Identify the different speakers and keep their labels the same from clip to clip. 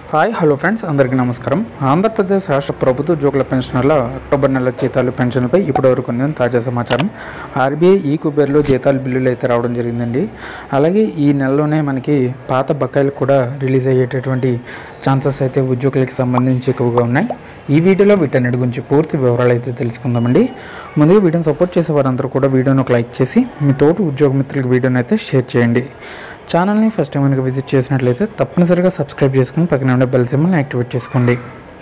Speaker 1: hi hello friends అందరికీ నమస్కారం ఆంధ్రప్రదేశ్ రాష్ట్ర ప్రభుత్వ ఉద్యోగుల పెన్షనర్ల అక్టోబర్ నెల జీతాలు పెన్షన్పై ఇప్పటివరకు అందిన తాజా సమాచారం ఆర్బీఐ ఈ కుబేర్లో జీతాలు బిల్లులు అయితే రావడం జరిగిందండి అలాగే ఈ నెలలోనే మనకి పాత బకాయిలు కూడా రిలీజ్ అయ్యేటటువంటి ఛాన్సెస్ అయితే ఉద్యోగులకు సంబంధించి ఎక్కువగా ఉన్నాయి ఈ వీడియోలో వీటన్నిటి గురించి పూర్తి వివరాలు అయితే తెలుసుకుందామండి ముందుగా వీడియోని సపోర్ట్ చేసే వారందరూ కూడా వీడియోని ఒక లైక్ చేసి మీ తోటి ఉద్యోగ మిత్రులకు వీడియోని అయితే షేర్ చేయండి ఛానల్ని ఫస్ట్ టైం కనుక విజిట్ చేసినట్లయితే తప్పనిసరిగా సబ్స్క్రైబ్ చేసుకుని పక్కన ఉండే బెల్ సింబల్ని యాక్టివేట్ చేసుకోండి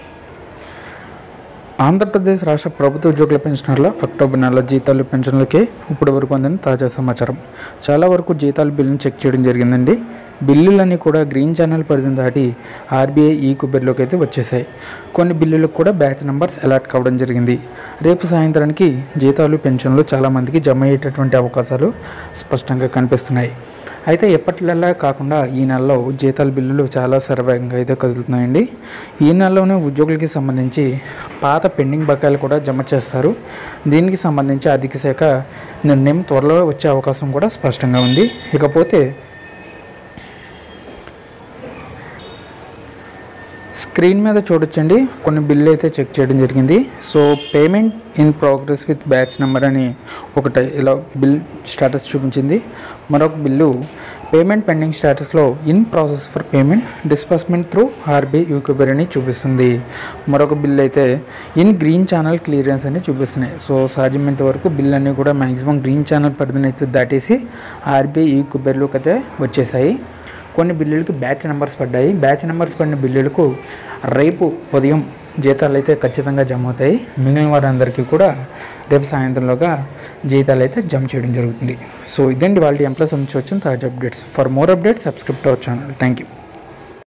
Speaker 1: ఆంధ్రప్రదేశ్ రాష్ట్ర ప్రభుత్వ ఉద్యోగుల పెన్షనర్ల అక్టోబర్ నెల జీతాలు పెన్షన్లకే ఇప్పటి వరకు అందిన తాజా సమాచారం చాలా వరకు జీతాల బిల్లును చెక్ చేయడం జరిగిందండి బిల్లులన్నీ కూడా గ్రీన్ ఛానల్ పరిధిని దాటి ఆర్బీఐ ఈ కుబెర్లోకి అయితే వచ్చేసాయి కొన్ని బిల్లులకు కూడా బ్యాచ్ నెంబర్స్ అలాట్ కావడం జరిగింది రేపు సాయంత్రానికి జీతాలు పెన్షన్లు చాలామందికి జమ అయ్యేటటువంటి అవకాశాలు స్పష్టంగా కనిపిస్తున్నాయి అయితే ఎప్పటిలా కాకుండా ఈ నెలలో జీతాల బిల్లులు చాలా సర్వేగంగా అయితే కదులుతున్నాయండి ఈ నెలలోనే ఉద్యోగులకి సంబంధించి పాత పెండింగ్ బకాయిలు కూడా జమ చేస్తారు దీనికి సంబంధించి ఆర్థిక శాఖ నిర్ణయం త్వరలో వచ్చే అవకాశం కూడా స్పష్టంగా ఉంది ఇకపోతే స్క్రీన్ మీద చూడొచ్చండి కొన్ని బిల్లు అయితే చెక్ చేయడం జరిగింది so payment in progress with batch number అని ఒకటి ఇలా బిల్ స్టేటస్ చూపించింది మరొక బిల్లు పేమెంట్ పెండింగ్ స్టేటస్లో in process for payment disbursement through RBI యూక్యూబర్ అని చూపిస్తుంది మరొక బిల్ అయితే ఇన్ గ్రీన్ ఛానల్ క్లియరెన్స్ అని చూపిస్తున్నాయి సో సాధ్యమైనంత వరకు బిల్ అన్నీ కూడా మ్యాక్సిమం గ్రీన్ ఛానల్ పరిధిని అయితే దాటేసి ఆర్బీఐ యూక్యూబర్లోకి అయితే వచ్చేసాయి కొన్ని బిల్లులకు బ్యాచ్ నెంబర్స్ పడ్డాయి బ్యాచ్ నెంబర్స్ పడిన బిల్లులకు రేపు ఉదయం జీతాలు అయితే ఖచ్చితంగా జమ అవుతాయి మిగిలిన వారందరికీ కూడా రేపు సాయంత్రంలోగా జీతాలు అయితే జమ చేయడం జరుగుతుంది సో ఇదండి వాళ్ళ ఎంప్లాయ్ సంబంధించి వచ్చిన తాజా updates for more updates subscribe to our channel thank you